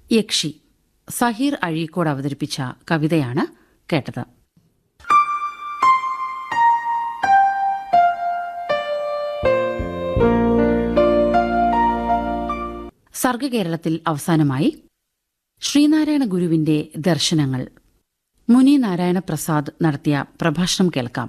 യക്ഷി സഹീർ അഴീക്കോട് അവതരിപ്പിച്ച കവിതയാണ് കേട്ടത് സർഗകേരളത്തിൽ അവസാനമായി ശ്രീനാരായണ ഗുരുവിന്റെ ദർശനങ്ങൾ മുനി നാരായണ പ്രസാദ് നടത്തിയ പ്രഭാഷണം കേൾക്കാം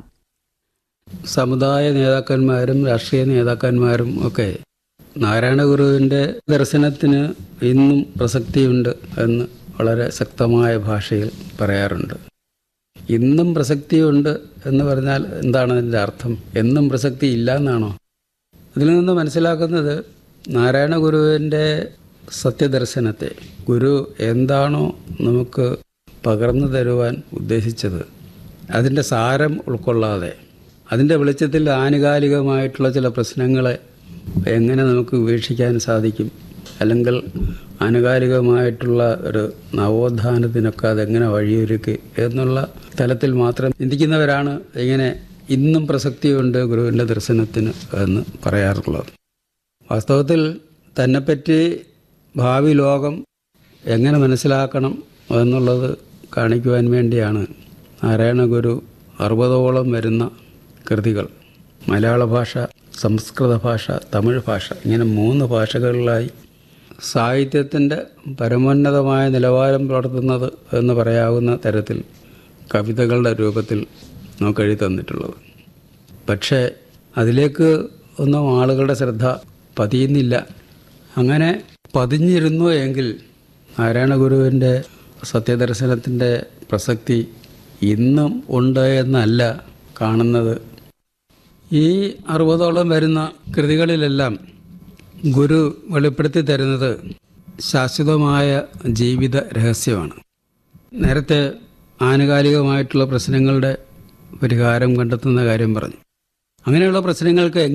സമുദായ നേതാക്കന്മാരും രാഷ്ട്രീയ നേതാക്കന്മാരും ഒക്കെ നാരായണ ഗുരുവിൻ്റെ ദർശനത്തിന് ഇന്നും പ്രസക്തിയുണ്ട് എന്ന് വളരെ ശക്തമായ ഭാഷയിൽ പറയാറുണ്ട് ഇന്നും പ്രസക്തിയുണ്ട് എന്ന് പറഞ്ഞാൽ എന്താണ് അതിൻ്റെ അർത്ഥം എന്നും പ്രസക്തി ഇല്ല എന്നാണോ അതിൽ നിന്ന് മനസ്സിലാക്കുന്നത് നാരായണ ഗുരുവിൻ്റെ സത്യദർശനത്തെ ഗുരു എന്താണോ നമുക്ക് പകർന്നു തരുവാൻ ഉദ്ദേശിച്ചത് അതിൻ്റെ സാരം ഉൾക്കൊള്ളാതെ അതിൻ്റെ വെളിച്ചത്തിൽ ആനുകാലികമായിട്ടുള്ള ചില പ്രശ്നങ്ങളെ എങ്ങനെ നമുക്ക് വീക്ഷിക്കാൻ സാധിക്കും അല്ലെങ്കിൽ ആനുകാലികമായിട്ടുള്ള ഒരു നവോത്ഥാനത്തിനൊക്കെ അതെങ്ങനെ വഴിയൊരുക്കി എന്നുള്ള തലത്തിൽ മാത്രം ചിന്തിക്കുന്നവരാണ് ഇങ്ങനെ ഇന്നും പ്രസക്തിയുണ്ട് ഗുരുവിൻ്റെ ദർശനത്തിന് എന്ന് പറയാറുള്ളത് വാസ്തവത്തിൽ തന്നെപ്പറ്റി ഭാവി ലോകം എങ്ങനെ മനസ്സിലാക്കണം എന്നുള്ളത് കാണിക്കുവാൻ വേണ്ടിയാണ് നാരായണ ഗുരു അറുപതോളം വരുന്ന കൃതികൾ മലയാള ഭാഷ സംസ്കൃത ഭാഷ തമിഴ് ഭാഷ ഇങ്ങനെ മൂന്ന് ഭാഷകളിലായി സാഹിത്യത്തിൻ്റെ പരമോന്നതമായ നിലവാരം പുലർത്തുന്നത് എന്ന് പറയാവുന്ന തരത്തിൽ കവിതകളുടെ രൂപത്തിൽ നമുക്ക് എഴുതി തന്നിട്ടുള്ളത് പക്ഷേ അതിലേക്ക് ഒന്നും ആളുകളുടെ ശ്രദ്ധ പതിയുന്നില്ല അങ്ങനെ പതിഞ്ഞിരുന്നു എങ്കിൽ നാരായണ ഗുരുവിൻ്റെ സത്യദർശനത്തിൻ്റെ പ്രസക്തി ഇന്നും ഉണ്ട് എന്നല്ല കാണുന്നത് ഈ അറുപതോളം വരുന്ന കൃതികളിലെല്ലാം ഗുരു വെളിപ്പെടുത്തി തരുന്നത് ശാശ്വതമായ ജീവിത രഹസ്യമാണ് നേരത്തെ ആനുകാലികമായിട്ടുള്ള പ്രശ്നങ്ങളുടെ പരിഹാരം കണ്ടെത്തുന്ന കാര്യം പറഞ്ഞു അങ്ങനെയുള്ള പ്രശ്നങ്ങൾക്ക്